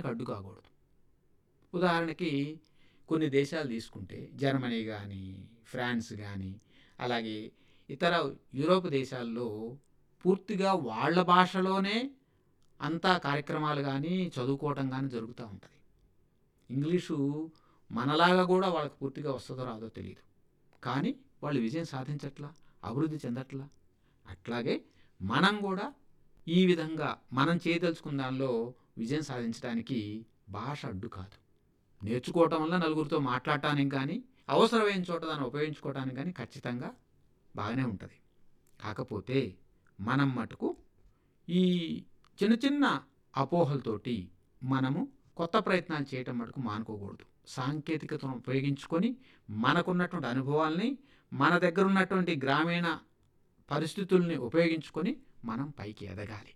అడ్డు కాకూడదు ఉదాహరణకి కొన్ని దేశాలు తీసుకుంటే జర్మనీ కానీ ఫ్రాన్స్ కానీ అలాగే ఇతర యూరోప్ దేశాల్లో పూర్తిగా వాళ్ళ భాషలోనే అంతా కార్యక్రమాలు కానీ చదువుకోవటం కానీ జరుగుతూ ఉంటుంది ఇంగ్లీషు మనలాగా కూడా వాళ్ళకి పూర్తిగా వస్తుందో రాదో తెలియదు కానీ వాళ్ళు విజయం సాధించట్లా అభివృద్ధి చెందట్లా అట్లాగే మనం కూడా ఈ విధంగా మనం చేయదలుచుకున్న దానిలో విజయం సాధించడానికి భాష అడ్డు కాదు నేర్చుకోవటం వల్ల నలుగురితో మాట్లాడటానికి కానీ అవసరమైన చోట దాన్ని ఉపయోగించుకోవడానికి కానీ ఖచ్చితంగా బాగానే ఉంటుంది కాకపోతే మనం మటుకు ఈ చిన్న చిన్న అపోహలతోటి మనము కొత్త ప్రయత్నాలు చేయటం మటుకు మానుకోకూడదు సాంకేతికతను ఉపయోగించుకొని మనకున్నటువంటి అనుభవాల్ని మన దగ్గర ఉన్నటువంటి గ్రామీణ పరిస్థితుల్ని ఉపయోగించుకొని మనం పైకి ఎదగాలి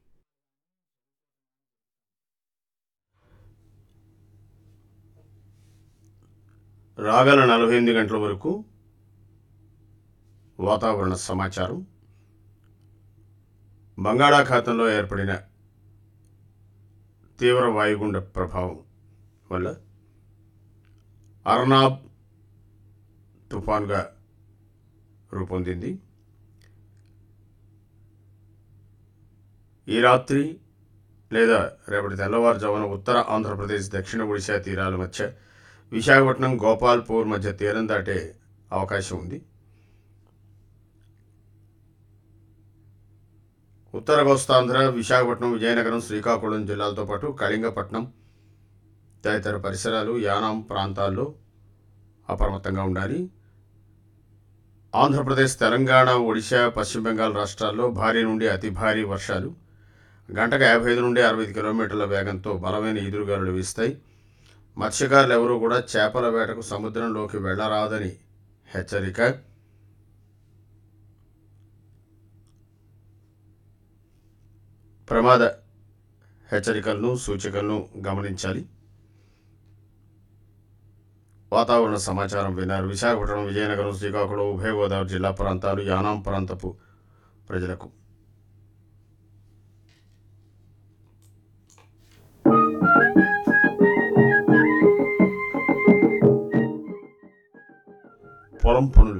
రాగల నలభై ఎనిమిది గంటల వరకు వాతావరణ సమాచారం బంగాళాఖాతంలో ఏర్పడిన తీవ్ర వాయుగుండ ప్రభావం వల్ల అర్నాబ్ తుఫాన్గా రూపొందింది ఈ రాత్రి లేదా రేపటి తెల్లవారుజామున ఉత్తర ఆంధ్రప్రదేశ్ దక్షిణ ఒడిశా తీరాల మధ్య విశాఖపట్నం గోపాల్పూర్ మధ్య తీరం దాటే అవకాశం ఉంది ఉత్తర కోస్తాంధ్ర విశాఖపట్నం విజయనగరం శ్రీకాకుళం జిల్లాలతో పాటు కళింగపట్నం తదితర పరిసరాలు యానాం ప్రాంతాల్లో అప్రమత్తంగా ఉండాలి ఆంధ్రప్రదేశ్ తెలంగాణ ఒడిశా పశ్చిమ బెంగాల్ రాష్ట్రాల్లో భారీ నుండి అతి భారీ వర్షాలు గంటకు యాభై ఐదు నుండి అరవై ఐదు కిలోమీటర్ల వేగంతో బలమైన ఈదురుగాలులు వీస్తాయి మత్స్యకారులు ఎవరూ కూడా చేపల వేటకు సముద్రంలోకి వెళ్ళరాదని హెచ్చరిక ప్రమాద హెచ్చరికలను సూచికలను గమనించాలి వాతావరణ సమాచారం విన్నారు విశాఖపట్నం విజయనగరం శ్రీకాకుళం ఉభయ గోదావరి జిల్లా ప్రాంతాలు యానాం ప్రాంతపు ప్రజలకు పొలం పనులు